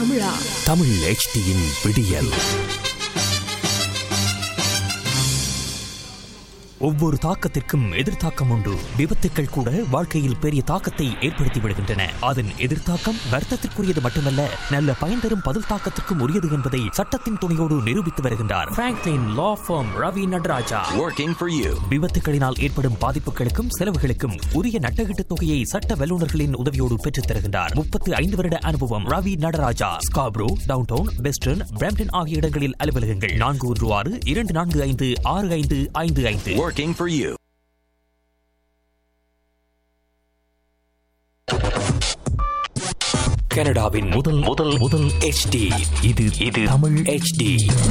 தமிழா தமிழ் HDயின் விடியல் ஒவ்வொரு தாக்கத்திற்கும் எதிர்த்தாக்கம் உண்டு விபத்துக்கள் கூட வாழ்க்கையில் பெரிய தாக்கத்தை ஏற்படுத்தி விடுகின்றன அதன் எதிர்த்தாக்கம் வர்த்தத்திற்குரியது மட்டுமல்ல நல்ல பயன் தரும் பதில் தாக்கத்திற்கும் உரியது என்பதை சட்டத்தின் துணையோடு நிரூபித்து வருகின்றார் Franklin law firm Ravi Nataraja Working for you. விபத்துகளினால் ஏற்படும் பாதிப்புகளுக்கும் செலவுகளுக்கும் உரிய நட்டகீட்டு தொகையை சட்ட வல்லுநர்களின் உதவியோடு பெற்றுத் தருகின்றார் முப்பத்து ஐந்து வருட அனுபவம் Ravi Nataraja Scarborough downtown western Brampton ஆகிய இடங்களில் அலுவலகங்கள் நான்கு ஒன்று ஆறு இரண்டு நான்கு ஐந்து ஆறு ஐந்து ஐந்து ஐந்து Working for you. கனடாவின் முதல் முதல் முதல் HD இது இது தமிழ் HD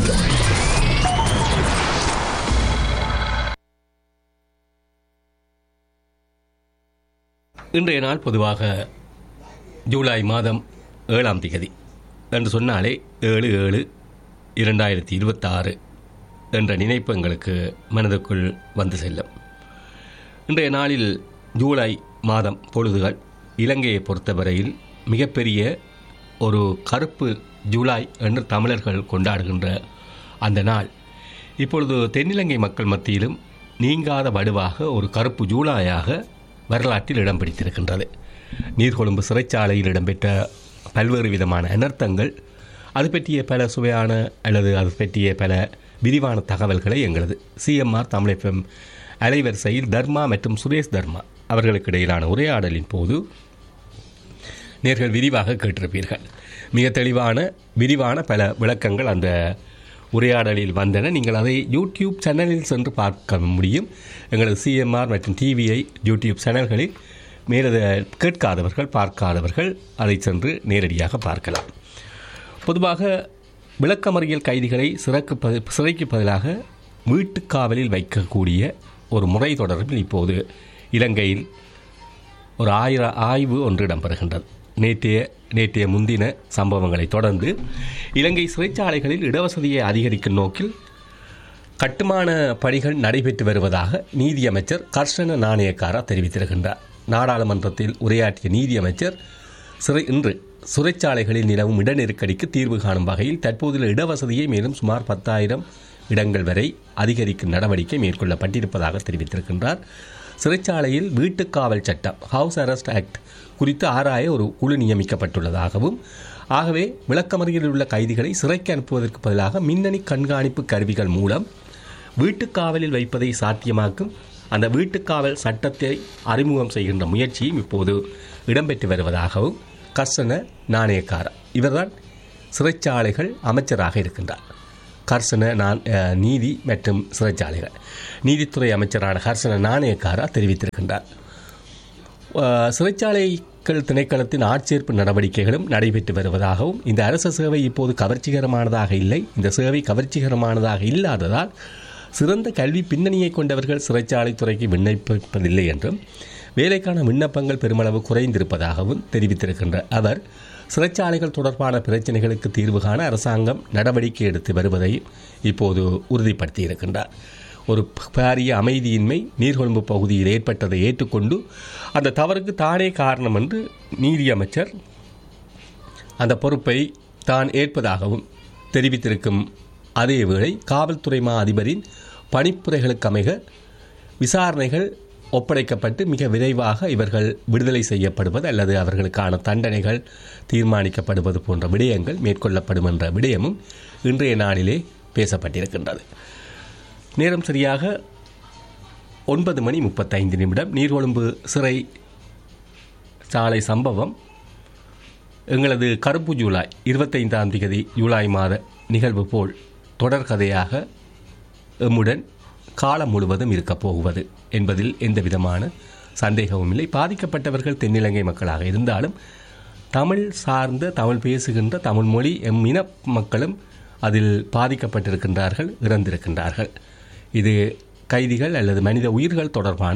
இன்றைய நாள் பொதுவாக ஜூலை மாதம் ஏழாம் திகதி என்று சொன்னாலே ஏழு ஏழு இரண்டாயிரத்தி இருபத்தாறு என்ற நினைப்பு எங்களுக்கு மனதுக்குள் வந்து செல்லும் இன்றைய நாளில் ஜூலை மாதம் பொழுதுகள் இலங்கையை பொறுத்தவரையில் மிகப்பெரிய ஒரு கருப்பு ஜூலை என்று தமிழர்கள் கொண்டாடுகின்ற அந்த நாள் இப்பொழுது தென்னிலங்கை மக்கள் மத்தியிலும் நீங்காத வடுவாக ஒரு கருப்பு ஜூலாயாக வரலாற்றில் இடம் பிடித்திருக்கின்றது நீர்கொழும்பு சிறைச்சாலையில் இடம்பெற்ற பல்வேறு விதமான அனர்த்தங்கள் அது பற்றிய பல சுவையான அல்லது அது பற்றிய பல விரிவான தகவல்களை எங்களது சிஎம்ஆர் தமிழ் அலைவரிசையில் தர்மா மற்றும் சுரேஷ் தர்மா அவர்களுக்கு இடையிலான உரையாடலின் போது நேர்கள் விரிவாக கேட்டிருப்பீர்கள் மிக தெளிவான விரிவான பல விளக்கங்கள் அந்த உரையாடலில் வந்தன நீங்கள் அதை யூடியூப் சேனலில் சென்று பார்க்க முடியும் எங்களது சிஎம்ஆர் மற்றும் டிவிஐ யூடியூப் சேனல்களில் மேலது கேட்காதவர்கள் பார்க்காதவர்கள் அதை சென்று நேரடியாக பார்க்கலாம் பொதுவாக விளக்கமறியல் கைதிகளை சிறக்கு பதி- சிறைக்கு பதிலாக வீட்டுக் காவலில் வைக்கக்கூடிய ஒரு முறை தொடர்பில் இப்போது இலங்கையில் ஒரு ஆயிர ஆய்வு ஒன்று இடம்பெறுகின்றது நேற்றைய நேற்றைய முந்தின சம்பவங்களை தொடர்ந்து இலங்கை சிறைச்சாலைகளில் இடவசதியை அதிகரிக்கும் நோக்கில் கட்டுமான பணிகள் நடைபெற்று வருவதாக நீதியமைச்சர் கர்ஷன நாணயக்காரா தெரிவித்திருக்கின்றார் நாடாளுமன்றத்தில் உரையாற்றிய நீதியமைச்சர் சிறை இன்று சிறைச்சாலைகளில் நிலவும் இட நெருக்கடிக்கு தீர்வு காணும் வகையில் தற்போதுள்ள இடவசதியை மேலும் சுமார் பத்தாயிரம் இடங்கள் வரை அதிகரிக்கும் நடவடிக்கை மேற்கொள்ளப்பட்டிருப்பதாக தெரிவித்திருக்கின்றார் சிறைச்சாலையில் வீட்டுக்காவல் சட்டம் ஹவுஸ் அரெஸ்ட் ஆக்ட் குறித்து ஆராய ஒரு குழு நியமிக்கப்பட்டுள்ளதாகவும் ஆகவே விளக்கமறியலில் உள்ள கைதிகளை சிறைக்கு அனுப்புவதற்கு பதிலாக மின்னணு கண்காணிப்பு கருவிகள் மூலம் வீட்டுக்காவலில் வைப்பதை சாத்தியமாக்கும் அந்த வீட்டுக்காவல் சட்டத்தை அறிமுகம் செய்கின்ற முயற்சியும் இப்போது இடம்பெற்று வருவதாகவும் கர்சன நாணயக்காரா இவர்தான் சிறைச்சாலைகள் அமைச்சராக இருக்கின்றார் கர்சன நான் அஹ், நீதி மற்றும் சிறைச்சாலைகள் நீதித்துறை அமைச்சரான கர்சன நாணயக்காரா தெரிவித்திருக்கின்றார் அஹ், சிறைச்சாலைகள் திணைக்களத்தின் ஆட்சேர்ப்பு நடவடிக்கைகளும் நடைபெற்று வருவதாகவும் இந்த அரச சேவை இப்போது கவர்ச்சிகரமானதாக இல்லை இந்த சேவை கவர்ச்சிகரமானதாக இல்லாததால் சிறந்த கல்வி பின்னணியை கொண்டவர்கள் சிறைச்சாலை துறைக்கு விண்ணப்பிப்பதில்லை என்றும் வேலைக்கான விண்ணப்பங்கள் பெருமளவு குறைந்திருப்பதாகவும் தெரிவித்திருக்கின்ற அவர் சிறைச்சாலைகள் தொடர்பான பிரச்சினைகளுக்கு தீர்வு காண அரசாங்கம் நடவடிக்கை எடுத்து வருவதையும் இப்போது உறுதிப்படுத்தியிருக்கின்றார் ஒரு பாரிய அமைதியின்மை நீர்கொழும்பு பகுதியில் ஏற்பட்டதை ஏற்றுக்கொண்டு அந்த தவறுக்கு தானே காரணம் என்று நீதியமைச்சர் அந்த பொறுப்பை தான் ஏற்பதாகவும் தெரிவித்திருக்கும் அதேவேளை காவல்துறை மா அதிபரின் பணிப்புரைகளுக்கு அமைக விசாரணைகள் ஒப்படைக்கப்பட்டு மிக விரைவாக இவர்கள் விடுதலை செய்யப்படுவது அல்லது அவர்களுக்கான தண்டனைகள் தீர்மானிக்கப்படுவது போன்ற விடயங்கள் மேற்கொள்ளப்படும் என்ற விடயமும் இன்றைய நாளிலே பேசப்பட்டிருக்கின்றது நேரம் சரியாக ஒன்பது மணி முப்பத்தைந்து நிமிடம் நீர்கொழும்பு சிறை சாலை சம்பவம் எங்களது கருப்பு ஜூலை இருபத்தைந்தாம் தேதி ஜூலை மாத நிகழ்வு போல் தொடர்கதையாக எம்முடன் காலம் முழுவதும் இருக்கப் போகுவது என்பதில் எந்த விதமான சந்தேகமும் இல்லை பாதிக்கப்பட்டவர்கள் தென்னிலங்கை மக்களாக இருந்தாலும் தமிழ் சார்ந்த தமிழ் பேசுகின்ற தமிழ் மொழி எம் இன மக்களும் அதில் பாதிக்கப்பட்டிருக்கின்றார்கள் இறந்திருக்கின்றார்கள் இது கைதிகள் அல்லது மனித உயிர்கள் தொடர்பான